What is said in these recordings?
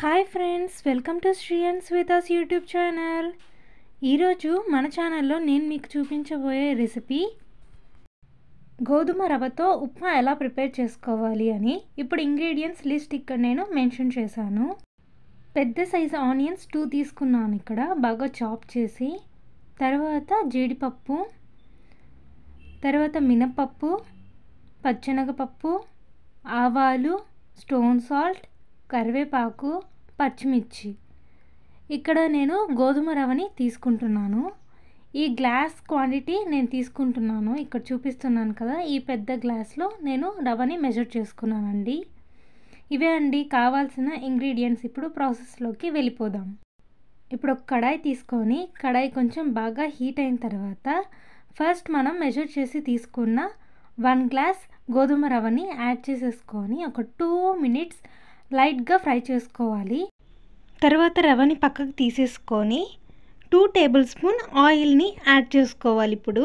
hi friends welcome to Shreyans with us YouTube channel ఈరోజు మన ఛానల్లో నేను మీకు చూపించబోయే రెసిపీ గోధుమ రవ్వతో ఉప్మా ఎలా ప్రిపేర్ చేసుకోవాలి అని ఇప్పుడు ఇంగ్రీడియంట్స్ లిస్ట్ ఇక్కడ నేను మెన్షన్ చేశాను పెద్ద సైజు ఆనియన్స్ టూ తీసుకున్నాను ఇక్కడ బాగా చాప్ చేసి తర్వాత జీడిపప్పు తర్వాత మినపప్పు పచ్చెనగపప్పు ఆవాలు స్టోన్ సాల్ట్ కరివేపాకు పచ్చిమిర్చి ఇక్కడ నేను గోధుమ రవ్వని తీసుకుంటున్నాను ఈ గ్లాస్ క్వాంటిటీ నేను తీసుకుంటున్నాను ఇక్కడ చూపిస్తున్నాను కదా ఈ పెద్ద గ్లాస్లో నేను రవ్వని మెజర్ చేసుకున్నానండి ఇవే అండి కావాల్సిన ఇంగ్రీడియంట్స్ ఇప్పుడు ప్రాసెస్లోకి వెళ్ళిపోదాం ఇప్పుడు ఒక కడాయి తీసుకొని కడాయి కొంచెం బాగా హీట్ అయిన తర్వాత ఫస్ట్ మనం మెజర్ చేసి తీసుకున్న వన్ గ్లాస్ గోధుమ రవ్వని యాడ్ చేసేసుకొని ఒక టూ మినిట్స్ లైట్గా ఫ్రై చేసుకోవాలి తర్వాత రవ్వని పక్కకు తీసేసుకొని టూ టేబుల్ స్పూన్ ఆయిల్ని యాడ్ చేసుకోవాలి ఇప్పుడు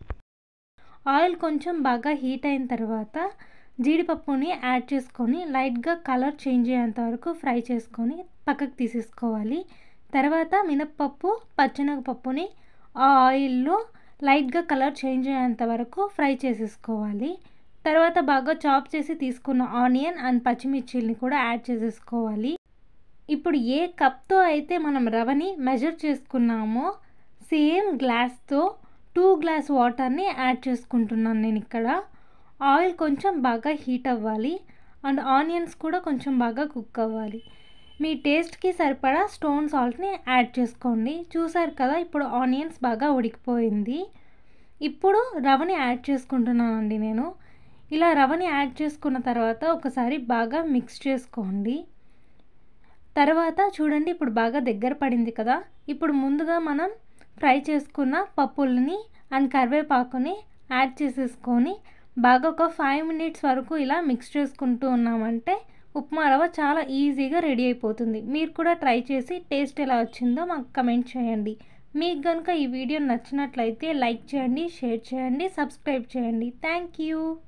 ఆయిల్ కొంచెం బాగా హీట్ అయిన తర్వాత జీడిపప్పుని యాడ్ చేసుకొని లైట్గా కలర్ చేంజ్ అయ్యేంత వరకు ఫ్రై చేసుకొని పక్కకు తీసేసుకోవాలి తర్వాత మినప్పప్పు పచ్చెనగపప్పుని ఆ ఆయిల్లో లైట్గా కలర్ చేంజ్ అయ్యేంత వరకు ఫ్రై చేసేసుకోవాలి తర్వాత బాగా చాప్ చేసి తీసుకున్న ఆనియన్ అండ్ పచ్చిమిర్చిల్ని కూడా యాడ్ చేసేసుకోవాలి ఇప్పుడు ఏ కప్తో అయితే మనం రవ్వని మెజర్ చేసుకున్నామో సేమ్ గ్లాస్తో టూ గ్లాస్ వాటర్ని యాడ్ చేసుకుంటున్నాను నేను ఇక్కడ ఆయిల్ కొంచెం బాగా హీట్ అవ్వాలి అండ్ ఆనియన్స్ కూడా కొంచెం బాగా కుక్ అవ్వాలి మీ టేస్ట్కి సరిపడా స్టోన్ సాల్ట్ని యాడ్ చేసుకోండి చూసారు కదా ఇప్పుడు ఆనియన్స్ బాగా ఉడికిపోయింది ఇప్పుడు రవ్వని యాడ్ చేసుకుంటున్నానండి నేను ఇలా రవ్వని యాడ్ చేసుకున్న తర్వాత ఒకసారి బాగా మిక్స్ చేసుకోండి తర్వాత చూడండి ఇప్పుడు బాగా దగ్గర పడింది కదా ఇప్పుడు ముందుగా మనం ఫ్రై చేసుకున్న పప్పుల్ని అండ్ కరివేపాకుని యాడ్ చేసేసుకొని బాగా ఒక ఫైవ్ మినిట్స్ వరకు ఇలా మిక్స్ చేసుకుంటూ ఉన్నామంటే ఉప్మా రవ్వ చాలా ఈజీగా రెడీ అయిపోతుంది మీరు కూడా ట్రై చేసి టేస్ట్ ఎలా వచ్చిందో మాకు కమెంట్ చేయండి మీకు కనుక ఈ వీడియో నచ్చినట్లయితే లైక్ చేయండి షేర్ చేయండి సబ్స్క్రైబ్ చేయండి థ్యాంక్ యూ